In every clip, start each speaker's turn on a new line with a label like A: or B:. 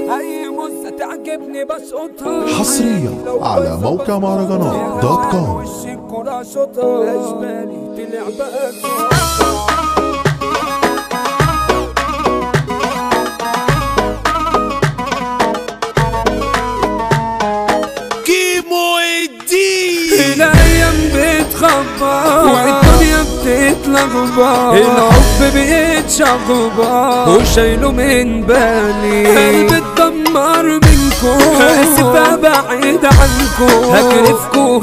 A: اي مزة تعجبني بسقطها
B: حصريا على موقع مهرجانات دوت كوم
A: وش الكرة شوطها اشبالي طلع بقى
C: كيمو الدين
A: الايام بتخبى والدنيا بتتلخبط الحب بيتشخبط وشايله من بالي قلبي اتدمر منكم هسيبها بعيد عنكم هكرفكم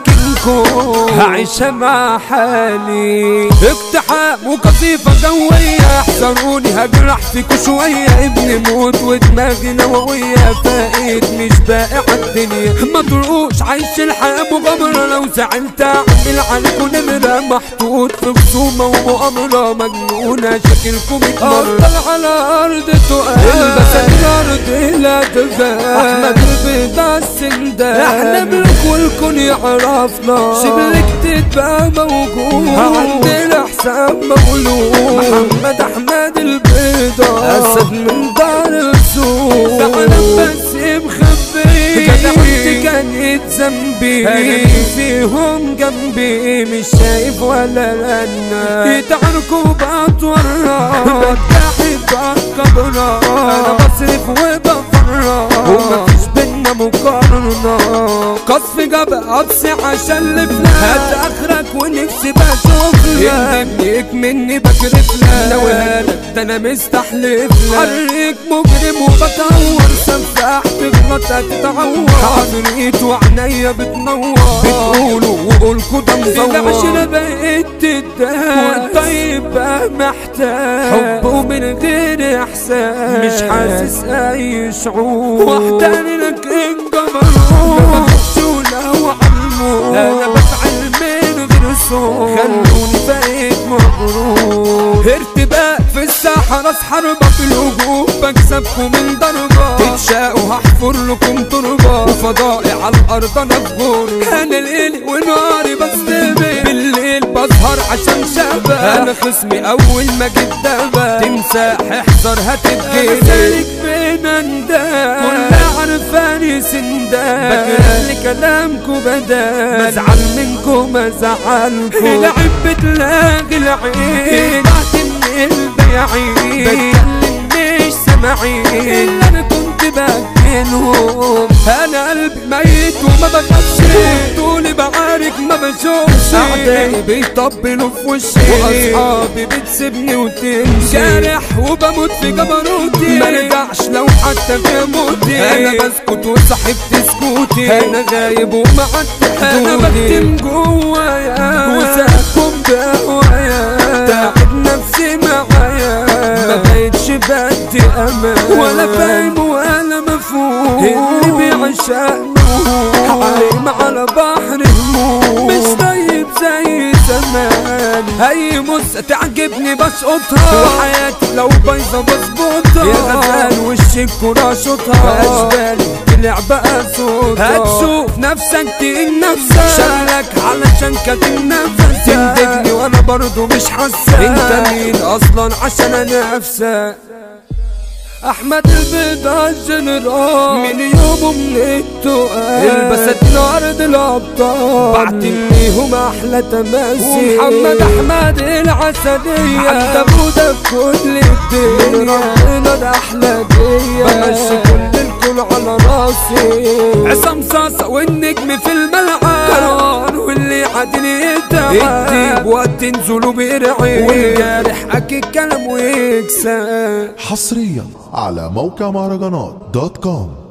A: هركنكم هعيشها مع حالي اقتحام وقصيفة جوية احذروني هجرح فيكوا شوية ابني موت ودماغي نووية فايد مش باقي عالدنيا ما تروقوش عايش الحياة مغامرة لو زعلت اعمل عليكوا نمرة محطوط في خصومة ومؤامرة مجنونة شكلكم اتمرة افضل على ارض تقال البس الارض لا تغاب احمد البيضة السندان احنا ملك والكل يعرفنا شبلك تبقى موجود عندنا حساب مولود محمد احمد البيضة اسد من دار السوق فعلا بس مخبي جدعتي كانت ذنبي انا فيهم جنبي مش شايف ولا لنا يتعاركوا بتورط بتجاحد بكبرة انا بصرف وبفرط ومفيش بينا مقارنة قصف جبل قدسي عشان لفنا هات اخرك ونفسي بشوف يندبنيك مني بكرف لك لو هالك ده انا مستحلف لك حريك مجرم وبتهور سفاح تغلط هتتعور عفريت وعينيا بتنور بتقولوا وقولكوا ده مزور العشرة بقيت تدار والطيب بقى محتاج حبه من غير احساس مش حاسس اي شعور واحتاني لك انجبروت شولة وعلموت انا بفعل من غير صوت خلوني بقيت مغرور ارتباك في الساحة راس حربة في الهجوم بكسبكم من ضربة تتشاقوا هحفر لكم تربة وفضائي على الارض انا بغور انا ليلي ونهاري بستبي بالليل بسهر عشان شباب انا خصمي اول ما جيت دبا تمساح احذر هتتجيلي سالك بين اندام كلها عرفاني سندان بكره لكلامكم بدال بزعل منكم ما زعلكم العب بتلاقي العين بعت من البياعين بتكلم مش سامعين اللي انا كنت بكنهم انا قلبي ميت وما بخافش طولي بعارك ما بشوفش اعدائي بيطبلوا في وشي واصحابي بتسيبني وتمشي جارح وبموت في جبروتي ما رجعش لو حتى في موتي انا بسكت وصاحبت سكوتي انا غايب وما عدت انا بكتم جوايا وساكم بهوايا تعب نفسي معايا ما بقتش بدي امان ولا فاهم ولا مفهوم اللي بيعشق حريم على بحر هموم مش طيب زي زمان اي مزة تعجبني بسقطها وحياتي لو بايظة بظبطها يا غزال وش الكرة شوطها اشبالي طلع بقى صوتها هتشوف نفسك تقين نفسك شغلك علشان كاتم نفسك تندبني وانا برضو مش حاسة انت مين اصلا عشان انافسك احمد البيضة الجنرال من يومه من التقال البست الارض الابطال بعتليهم احلى تماثيل ومحمد احمد العسلية عند ابوده في كل الدنيا ربنا ده احلى دية بمشي كل الكل على راسي عصام صاصة والنجم في الملعب كروان واللي عادل يتعب الديب وقت نزوله بيرعي والجارح اكيد كلام ويكسب
B: حصريا على موقع مهرجانات دوت كوم